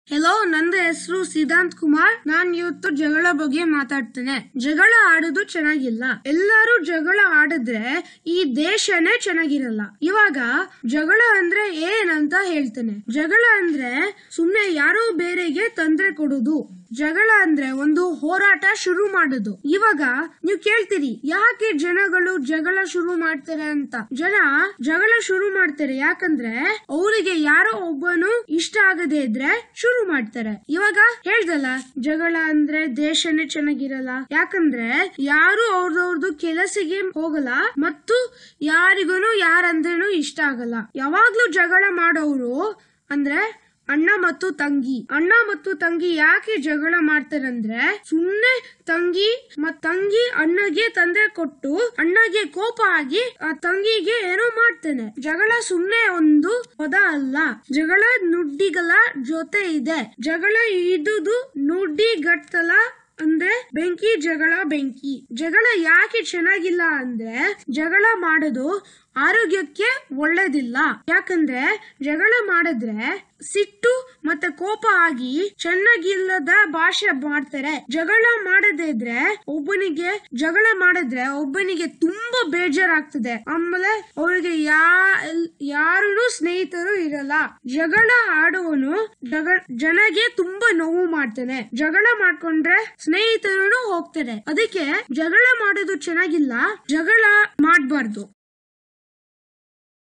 hello ನಂದು ಹೆಸರು ಸಿದ್ಧಾಂತ್ ಕುಮಾರ್ ನಾನ್ ಇವತ್ತು ಜಗಳ ಬಗ್ಗೆ ಮಾತಾಡ್ತೇನೆ ಜಗಳ ಆಡೋದು ಚೆನ್ನಾಗಿಲ್ಲ ಎಲ್ಲಾರು ಜಗಳ ಆಡಿದ್ರೆ ಈ ದೇಶನೇ ಚೆನ್ನಾಗಿರಲ್ಲ ಇವಾಗ ಜಗಳ ಅಂದ್ರೆ ಏನಂತ ಹೇಳ್ತೇನೆ ಜಗಳ ಅಂದ್ರೆ ಸುಮ್ನೆ ಯಾರೋ ಬೇರೆಗೆ ತೊಂದ್ರೆ ಕೊಡೋದು ಜಗಳ ಅಂದ್ರೆ ಒಂದು ಹೋರಾಟ ಶುರು ಮಾಡೋದು ಇವಾಗ ನೀವು ಕೇಳ್ತೀರಿ ಯಾಕೆ ಜನಗಳು ಜಗಳ ಶುರು ಮಾಡ್ತಾರೆ ಅಂತ ಜನ ಜಗಳ ಶುರು ಮಾಡ್ತಾರೆ ಯಾಕಂದ್ರೆ ಅವರಿಗೆ ಯಾರೋ ಒಬ್ಬನು ಇಷ್ಟ ಆಗದೆ ಇದ್ರೆ ಶುರು ಮಾಡ್ತಾರೆ ಇವಾಗ ಹೇಳ್ದಲ್ಲ ಜಗಳ ಅಂದ್ರೆ ದೇಶನೇ ಚೆನ್ನಾಗಿರಲ್ಲ ಯಾಕಂದ್ರೆ ಯಾರು ಅವ್ರದವ್ರದ್ದು ಕೆಲಸಕ್ಕೆ ಹೋಗಲ್ಲ ಮತ್ತು ಯಾರಿಗೂ ಯಾರಂದ್ರೇನು ಇಷ್ಟ ಆಗಲ್ಲ ಯಾವಾಗ್ಲೂ ಜಗಳ ಮಾಡೋರು ಅಂದ್ರೆ ಅಣ್ಣ ಮತ್ತು ತಂಗಿ ಅಣ್ಣ ಮತ್ತು ತಂಗಿ ಯಾಕೆ ಜಗಳ ಮಾಡ್ತಾರಂದ್ರೆ ಸುಮ್ನೆ ತಂಗಿ ಮತ್ ತಂಗಿ ಅಣ್ಣಗೆ ತೊಂದ್ರೆ ಕೊಟ್ಟು ಅಣ್ಣಗೆ ಕೋಪ ಆಗಿ ಆ ತಂಗಿಗೆ ಏನೋ ಮಾಡ್ತಾನೆ ಜಗಳ ಸುಮ್ನೆ ಒಂದು ಪದ ಅಲ್ಲ ಜಗಳ ನುಡ್ಡಿಗಳ ಜೊತೆ ಇದೆ ಜಗಳ ಇದುದು ನುಡ್ಡಿಗಟ್ಟಲ ಅಂದ್ರೆ ಬೆಂಕಿ ಜಗಳ ಬೆಂಕಿ ಜಗಳ ಯಾಕೆ ಚೆನ್ನಾಗಿಲ್ಲ ಅಂದ್ರೆ ಜಗಳ ಮಾಡೋದು ಆರೋಗ್ಯಕ್ಕೆ ಒಳ್ಳೇದಿಲ್ಲ ಯಾಕಂದ್ರೆ ಜಗಳ ಮಾಡಿದ್ರೆ ಸಿಟ್ಟು ಮತ್ತೆ ಕೋಪ ಆಗಿ ಚೆನ್ನಾಗಿಲ್ಲದ ಭಾಷೆ ಮಾಡ್ತಾರೆ ಜಗಳ ಮಾಡದೇ ಇದ್ರೆ ಒಬ್ಬನಿಗೆ ಜಗಳ ಮಾಡಿದ್ರೆ ಒಬ್ಬನಿಗೆ ತುಂಬಾ ಬೇಜಾರಾಗ್ತದೆ ಆಮೇಲೆ ಅವರಿಗೆ ಯಾ ಯಾರು ಸ್ನೇಹಿತರು ಇರಲ್ಲ ಜಗಳ ಆಡುವನು ಜಗ ಜನಗೆ ತುಂಬಾ ನೋವು ಮಾಡ್ತಾನೆ ಜಗಳ ಮಾಡ್ಕೊಂಡ್ರೆ ಸ್ನೇಹಿತರು ಹೋಗ್ತಾರೆ ಅದಕ್ಕೆ ಜಗಳ ಮಾಡೋದು ಚೆನ್ನಾಗಿಲ್ಲ ಜಗಳ ಮಾಡ್ಬಾರ್ದು